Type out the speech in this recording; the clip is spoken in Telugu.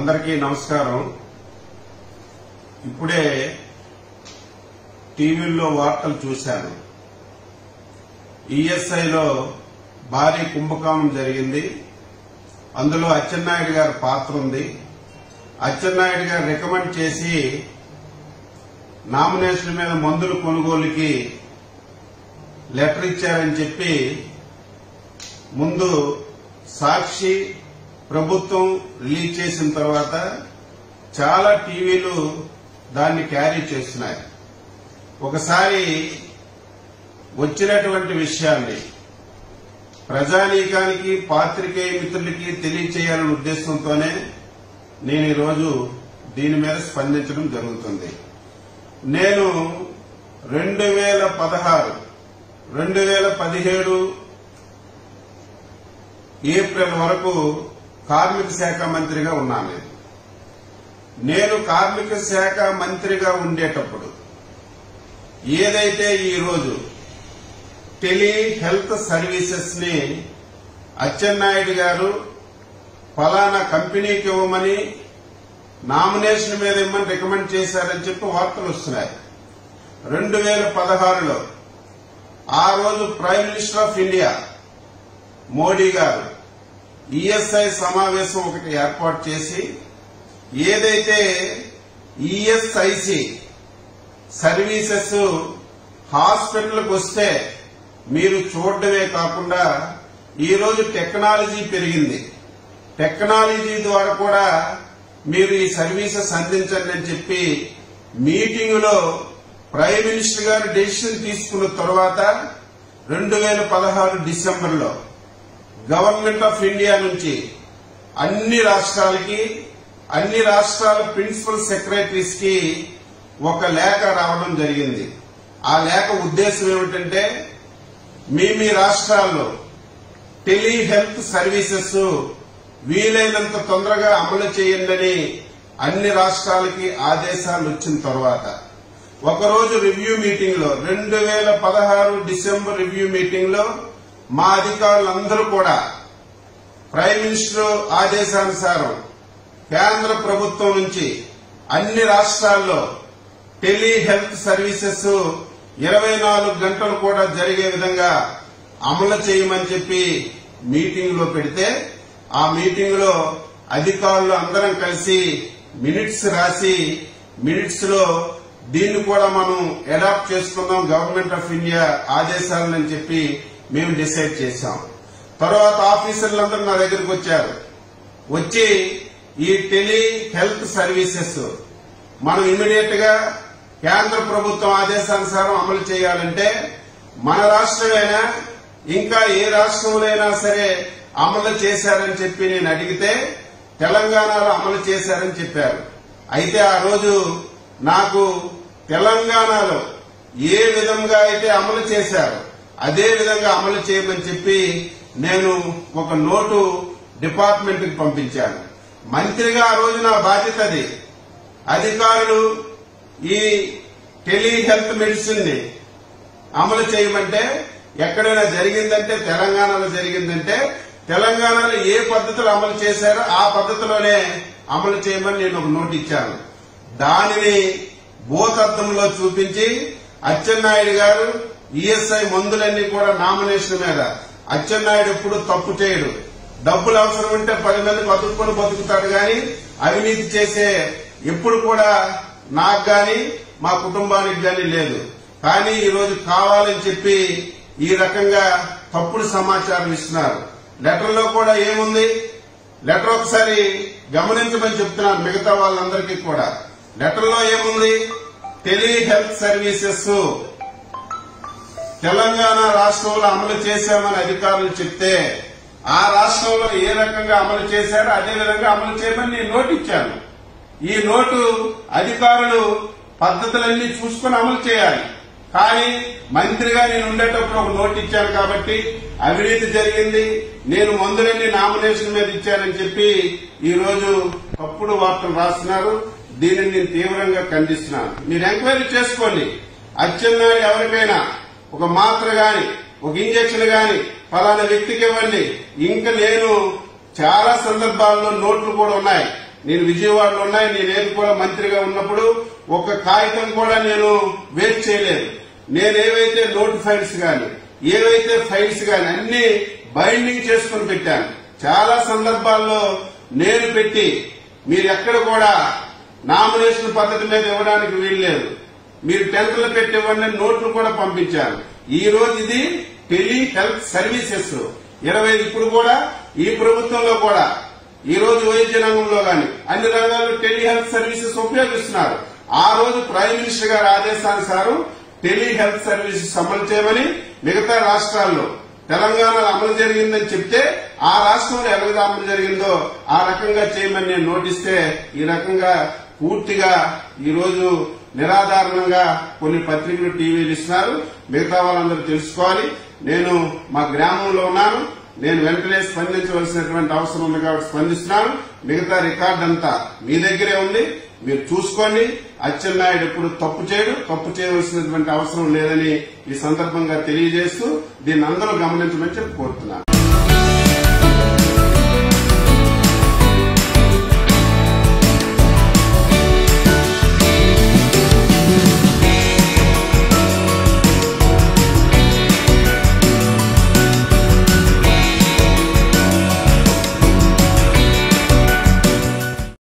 అందరికీ నమస్కారం ఇప్పుడే టీవీల్లో వార్తలు చూశాను ఈఎస్ఐలో భారీ కుంభకోణం జరిగింది అందులో అచ్చెన్నాయుడు గారి పాత్ర ఉంది అచ్చెన్నాయుడు గారు రికమెండ్ చేసి నామినేషన్ మీద మందుల కొనుగోలుకి లెటర్ ఇచ్చారని చెప్పి ముందు సాక్షి ప్రభుత్వం రిలీజ్ చేసిన తర్వాత చాలా టీవీలు దాన్ని క్యారీ చేస్తున్నాయి ఒకసారి వచ్చినటువంటి విషయాన్ని ప్రజానీకానికి పాత్రికేయ మిత్రులకి తెలియచేయాలనే ఉద్దేశంతోనే నేను ఈరోజు దీని మీద స్పందించడం జరుగుతుంది నేను రెండు వేల పదహారు రెండు వేల పదిహేడు ఏప్రిల్ వరకు కార్మిక శాఖ మంత్రిగా ఉన్నాను నేను కార్మిక శాఖ మంత్రిగా ఉండేటప్పుడు ఏదైతే ఈ రోజు టెలి హెల్త్ సర్వీసెస్ ని అచ్చెన్నాయుడు గారు ఫలానా కంపెనీకి ఇవ్వమని నామినేషన్ మీద ఇమ్మని రికమెండ్ చేశారని చెప్పి వార్తలు వస్తున్నాయి రెండు వేల పదహారులో ఆ రోజు prime minister of India Modi గారు ఈఎస్ఐ సమావేశం ఒకటి ఏర్పాటు చేసి ఏదైతే ఈఎస్ఐసి సర్వీసెస్ హాస్పిటల్కి వస్తే మీరు చూడడమే కాకుండా ఈరోజు టెక్నాలజీ పెరిగింది టెక్నాలజీ ద్వారా కూడా మీరు ఈ సర్వీసెస్ అందించండి అని చెప్పి మీటింగులో ప్రైమ్ మినిస్టర్ గారు డెసిషన్ తీసుకున్న తర్వాత రెండు వేల పదహారు డిసెంబర్లో గవర్నమెంట్ ఆఫ్ ఇండియా నుంచి అన్ని రాష్ట్రాలకి అన్ని రాష్ట్రాల ప్రిన్సిపల్ సెక్రటరీస్ కి ఒక లేఖ రావడం జరిగింది ఆ లేఖ ఉద్దేశం ఏమిటంటే మీ మీ రాష్ట్రాల్లో టెలి హెల్త్ సర్వీసెస్ వీలైనంత తొందరగా అమలు చేయండి అన్ని రాష్ట్రాలకి ఆదేశాలు వచ్చిన తర్వాత ఒకరోజు రివ్యూ మీటింగ్ లో రెండు వేల పదహారు డిసెంబర్ రివ్యూ మీటింగ్ లో మా అధికారులందరూ కూడా ప్రైమ్ మినిస్టర్ ఆదేశానుసారం కేంద్ర ప్రభుత్వం నుంచి అన్ని రాష్ట్రాల్లో టెలి హెల్త్ సర్వీసెస్ ఇరవై నాలుగు గంటలు కూడా జరిగే విధంగా అమలు చేయమని చెప్పి మీటింగ్ లో పెడితే ఆ మీటింగ్ లో అధికారులు అందరం కలిసి మినిట్స్ రాసి మినిట్స్ లో దీన్ని కూడా మనం అడాప్ట్ చేసుకుందాం గవర్నమెంట్ ఆఫ్ ఇండియా ఆదేశాలని చెప్పి మేము డిసైడ్ చేశాం తర్వాత ఆఫీసర్లందరూ నా దగ్గరికి వచ్చారు వచ్చి ఈ టెలి హెల్త్ సర్వీసెస్ మనం ఇమీడియట్ గా కేంద్ర ప్రభుత్వం ఆదేశానుసారం అమలు చేయాలంటే మన రాష్ట్రమైనా ఇంకా ఏ రాష్ట్రంలోనైనా సరే అమలు చేశారని చెప్పి నేను అడిగితే తెలంగాణలో అమలు చేశారని చెప్పారు అయితే ఆ రోజు నాకు తెలంగాణలో ఏ విధంగా అయితే అమలు చేశారో అదే విధంగా అమలు చేయమని చెప్పి నేను ఒక నోటు డిపార్ట్మెంట్ కి పంపించాను మంత్రిగా ఆ రోజు నా బాధ్యత అది అధికారులు ఈ టెలి హెల్త్ మెడిసిన్ ని అమలు చేయమంటే ఎక్కడైనా జరిగిందంటే తెలంగాణలో జరిగిందంటే తెలంగాణలో ఏ పద్ధతులు అమలు చేశారో ఆ పద్ధతిలోనే అమలు చేయమని నేను ఒక నోట్ ఇచ్చాను దానిని భూతత్వంలో చూపించి అచ్చెన్నాయుడు గారు ఈఎస్ఐ మందులన్నీ కూడా నామినేషన్ మీద అచ్చెన్నాయుడు ఎప్పుడు తప్పు చేయడు డబ్బులు అవసరం ఉంటే పది మంది బతుకుని బతుకుతాడు గాని అవినీతి చేసే ఎప్పుడు కూడా నాకు గాని మా కుటుంబానికి గాని లేదు కానీ ఈ రోజు కావాలని చెప్పి ఈ రకంగా తప్పుడు సమాచారం ఇస్తున్నారు లెటర్ లో కూడా ఏముంది లెటర్ ఒకసారి గమనించమని చెప్తున్నాను మిగతా వాళ్ళందరికీ కూడా లెటర్ లో ఏముంది టెలి హెల్త్ సర్వీసెస్ తెలంగాణ రాష్ట్రంలో అమలు చేశామని అధికారులు చెప్తే ఆ రాష్ట్రంలో ఏ రకంగా అమలు చేశారో అదే విధంగా అమలు చేయమని నేను నోటు ఇచ్చాను ఈ నోటు అధికారులు పద్ధతులన్నీ చూసుకుని అమలు చేయాలి కానీ మంత్రిగా నేను ఉండేటప్పుడు ఒక నోటు ఇచ్చాను కాబట్టి అవినీతి జరిగింది నేను మందులన్నీ నామినేషన్ మీద ఇచ్చానని చెప్పి ఈ రోజు తప్పుడు వార్తలు రాస్తున్నారు దీనిని నేను తీవ్రంగా ఖండిస్తున్నాను మీరు ఎంక్వైరీ చేసుకోండి అచ్చెన్నాయుడు ఎవరికైనా ఒక మాత్ర గాని ఒక ఇంజక్షన్ గాని ఫలానా వ్యక్తికి ఇవ్వండి ఇంకా నేను చాలా సందర్భాల్లో నోట్లు కూడా ఉన్నాయి నేను విజయవాడలో ఉన్నాయి నేనేది కూడా మంత్రిగా ఉన్నప్పుడు ఒక కాగితం కూడా నేను వేస్ట్ చేయలేదు నేను ఏవైతే నోట్ ఫైల్స్ గాని ఏవైతే ఫైల్స్ గాని అన్ని బైండింగ్ చేసుకుని పెట్టాను చాలా సందర్భాల్లో నేను పెట్టి మీరు ఎక్కడ కూడా నామినేషన్ పద్ధతి మీద ఇవ్వడానికి వీల్లేదు మీరు టెన్త్లు పెట్టి ఇవ్వండి అని నోట్లు కూడా పంపించాను ఈ రోజు ఇది టెలి హెల్త్ సర్వీసెస్ ఇరవై ఇప్పుడు కూడా ఈ ప్రభుత్వంలో కూడా ఈ రోజు వైద్య రంగంలో గాని అన్ని రంగాల్లో టెలి హెల్త్ సర్వీసెస్ ఉపయోగిస్తున్నారు ఆ రోజు ప్రైమ్ మినిస్టర్ గారి ఆదేశానుసారం టెలి హెల్త్ సర్వీసెస్ అమలు చేయమని మిగతా రాష్ట్రాల్లో తెలంగాణలో అమలు జరిగిందని చెప్తే ఆ రాష్ట్రంలో ఎలాగ అమలు జరిగిందో ఆ రకంగా చేయమని నేను నోటిస్తే ఈ రకంగా పూర్తిగా ఈ రోజు నిరాధారణంగా కొన్ని పత్రికలు టీవీలు ఇస్తున్నారు మిగతా వాళ్ళందరూ తెలుసుకోవాలి నేను మా గ్రామంలో ఉన్నాను నేను వెంటనే స్పందించవలసినటువంటి అవసరం ఉంది కాబట్టి స్పందిస్తున్నాను మిగతా రికార్డ్ అంతా మీ దగ్గరే ఉంది మీరు చూసుకోండి అచ్చెన్నాయుడు ఎప్పుడు తప్పు చేయడు తప్పు చేయవలసినటువంటి అవసరం లేదని ఈ సందర్భంగా తెలియజేస్తూ దీన్ని అందరూ గమనించమని చెప్పి కోరుతున్నాను